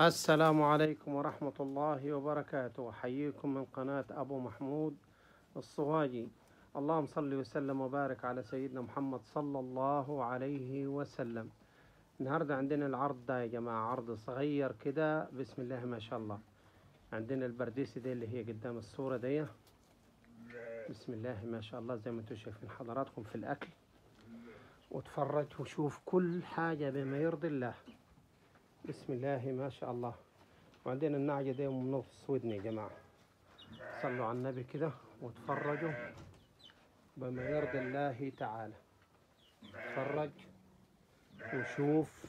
السلام عليكم ورحمة الله وبركاته أحييكم من قناة أبو محمود الصواجي اللهم صل وسلم وبارك على سيدنا محمد صلى الله عليه وسلم النهاردة عندنا العرض ده يا جماعة عرض صغير كده بسم الله ما شاء الله عندنا البرديسي دي اللي هي قدام الصورة دي بسم الله ما شاء الله زي ما انتم شايفين حضراتكم في الأكل وتفرج وشوف كل حاجة بما يرضي الله بسم الله ما شاء الله وعندنا النعجة دي من نص ودني يا جماعة صلوا على النبي كده وتفرجوا بما يرضي الله تعالى تفرج وشوف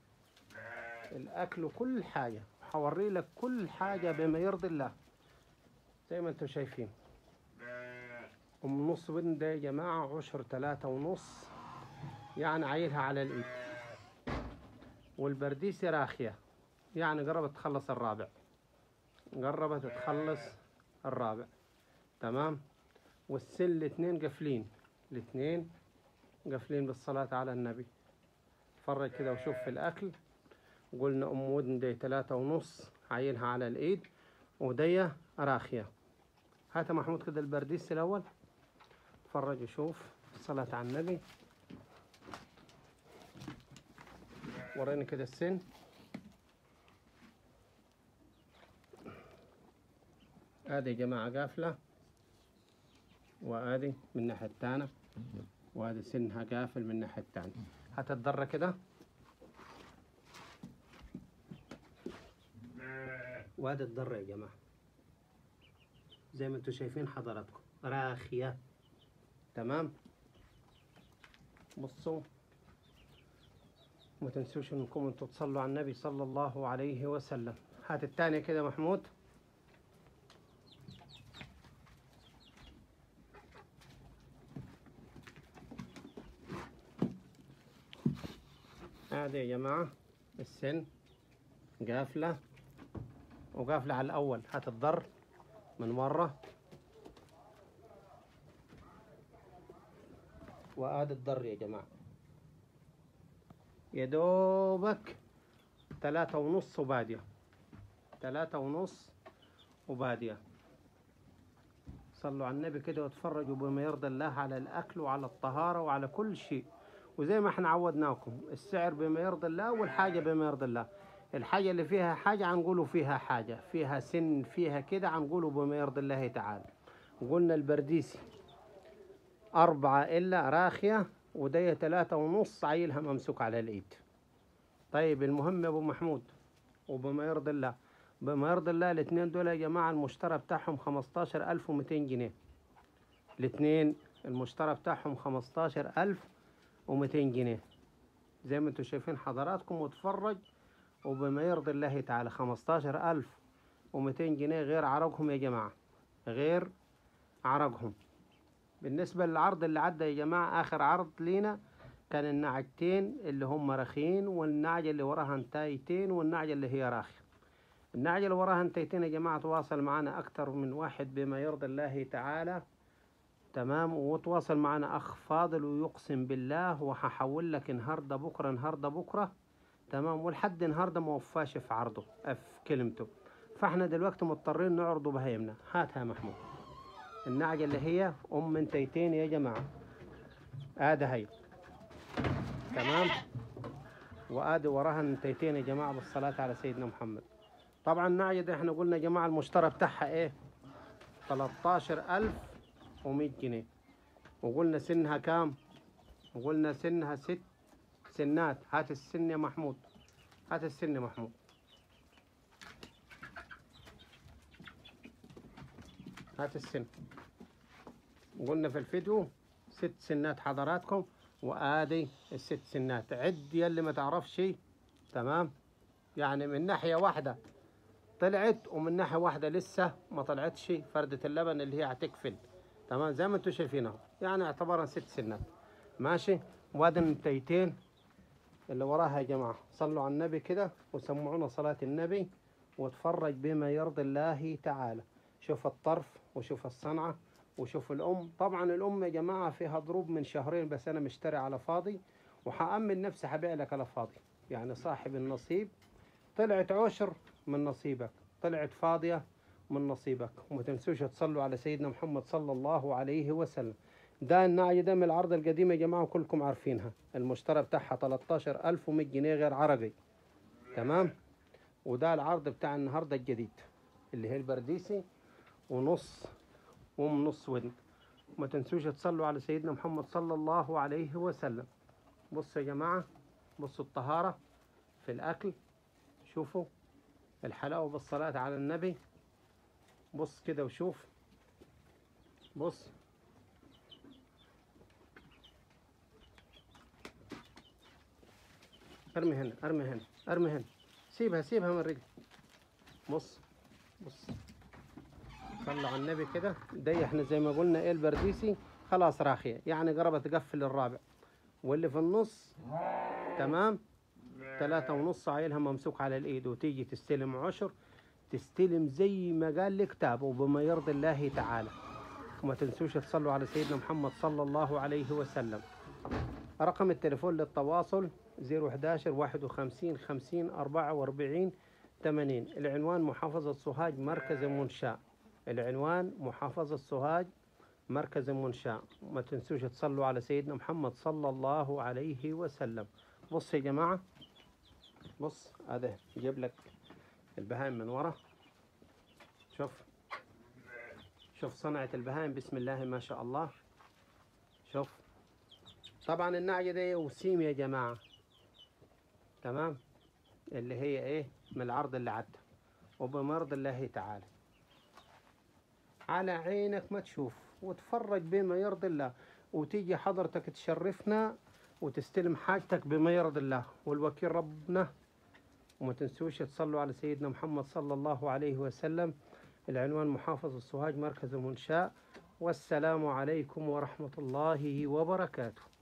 الأكل وكل حاجة حوري لك كل حاجة بما يرضي الله زي ما انتم شايفين ومن نص ودن ده يا جماعة عشر تلاتة ونص يعني عيلها على الإيد والبرديسي راخية يعني قربت تخلص الرابع قربت تخلص الرابع تمام والسن الاتنين قافلين الاتنين قافلين بالصلاة على النبي اتفرج كده وشوف في الأكل قلنا أم ودن دي تلاتة ونص عيلها على الإيد ودي راخية هات يا محمود كده البرديسي الأول اتفرج وشوف الصلاة على النبي وريني كده السن ادي يا جماعة قافلة وادي من الناحية التانية وادي سنها قافل من الناحية التانية هتتضرر كده وادي الضرة يا جماعة زي ما انتم شايفين حضراتكم راخية تمام بصوا وما تنسوش انكم انتوا تصلوا على النبي صلى الله عليه وسلم هات الثانية كده محمود هذه يا جماعة السن قافلة وقافلة على الأول هات الضر من مرة وآد الضر يا جماعة يا دوبك تلاتة ونص وبادية تلاتة ونص وبادية صلوا على النبي كده وتفرجوا بما يرضي الله على الأكل وعلى الطهارة وعلى كل شيء وزي ما احنا عودناكم السعر بما يرضي الله والحاجة بما يرضي الله الحاجة اللي فيها حاجة هنقولوا فيها حاجة فيها سن فيها كده هنقولوا بما يرضي الله تعالى قلنا البرديسي أربعة إلا راخية ودي تلاتة ونص عيلها ممسوك على الإيد طيب المهم يا أبو محمود وبما يرضي الله بما يرضي الله الاثنين دول يا جماعة المشترى بتاعهم خمستاشر ألف ومتين جنيه الاثنين المشترى بتاعهم خمستاشر ألف ومتين جنيه زي ما انتم شايفين حضراتكم وتفرج وبما يرضي الله تعالى خمستاشر ألف ومتين جنيه غير عرقهم يا جماعة غير عرقهم بالنسبة للعرض اللي عدى يا جماعة آخر عرض لينا كان النعجتين اللي هم رخين والنعجة اللي وراها انتايتين والنعجة اللي هي راخية النعجة اللي وراها انتايتين يا جماعة تواصل معنا أكتر من واحد بما يرضي الله تعالى تمام وتواصل معنا أخ فاضل ويقسم بالله وهحول لك النهاردة بكرة النهاردة بكرة تمام والحد النهاردة ما وفاش في عرضه في كلمته فاحنا دلوقتي مضطرين نعرضه بهيمنا هاتها محمود النعجة اللي هي أم انتيتين يا جماعة آدي هي تمام وآدي وراها انتيتين يا جماعة بالصلاة على سيدنا محمد طبعا النعجة دي احنا قلنا يا جماعة المشترى بتاعها ايه 13100 جنيه وقلنا سنها كام وقلنا سنها ست سنات هات السن يا محمود هات السن يا محمود هات السن قلنا في الفيديو ست سنات حضراتكم وادي الست سنات عد يلي ما تعرفش شيء تمام يعني من ناحية واحدة طلعت ومن ناحية واحدة لسه ما طلعتش فردة اللبن اللي هي هتكفل تمام زي ما انتم شايفين اهو يعني اعتبرها ست سنات ماشي وادي النتيتين اللي وراها يا جماعة صلوا على النبي كده وسمعونا صلاة النبي وتفرج بما يرضي الله تعالى شوف الطرف وشوف الصنعة وشوف الأم طبعا الأم يا جماعة فيها ضروب من شهرين بس أنا مشتري على فاضي وحأمن نفسي هبيع لك على فاضي يعني صاحب النصيب طلعت عشر من نصيبك طلعت فاضية من نصيبك وما تنسوش تصلوا على سيدنا محمد صلى الله عليه وسلم ده النعي ده من العرض القديم يا جماعة كلكم عارفينها المشترى بتاعها 13100 جنيه غير عربي تمام وده العرض بتاع النهاردة الجديد اللي هي البرديسي ونص وم نص ودن ما تنسوش تصلوا على سيدنا محمد صلى الله عليه وسلم بصوا يا جماعة بصوا الطهارة في الأكل شوفوا الحلاوة بالصلاة على النبي بص كده وشوف بص ارمي هنا ارمي هنا ارمي هنا سيبها سيبها من رجلي بص بص صلوا على النبي كده دي احنا زي ما قلنا ايه البرديسي خلاص راخية يعني قربت تقفل الرابع واللي في النص تمام ثلاثة ونص عيلها ممسوك على الايد وتيجي تستلم عشر تستلم زي ما قال الكتاب وبما يرضي الله تعالى وما تنسوش تصلوا على سيدنا محمد صلى الله عليه وسلم رقم التليفون للتواصل 011 51 50 44 80 العنوان محافظة سوهاج مركز منشاء العنوان محافظة سوهاج مركز منشاء ما تنسوش تصلوا على سيدنا محمد صلى الله عليه وسلم بص يا جماعة بص هذا جيب لك البهايم من ورا شوف شوف صنعة البهايم بسم الله ما شاء الله شوف طبعا النعجة دي وسيم يا جماعة تمام اللي هي ايه من العرض اللي عدى وبمرض الله تعالى على عينك ما تشوف وتفرج بما يرضي الله وتيجي حضرتك تشرفنا وتستلم حاجتك بما يرضي الله والوكيل ربنا وما تنسوش تصلوا على سيدنا محمد صلى الله عليه وسلم العنوان محافظ السوهاج مركز المنشاء والسلام عليكم ورحمة الله وبركاته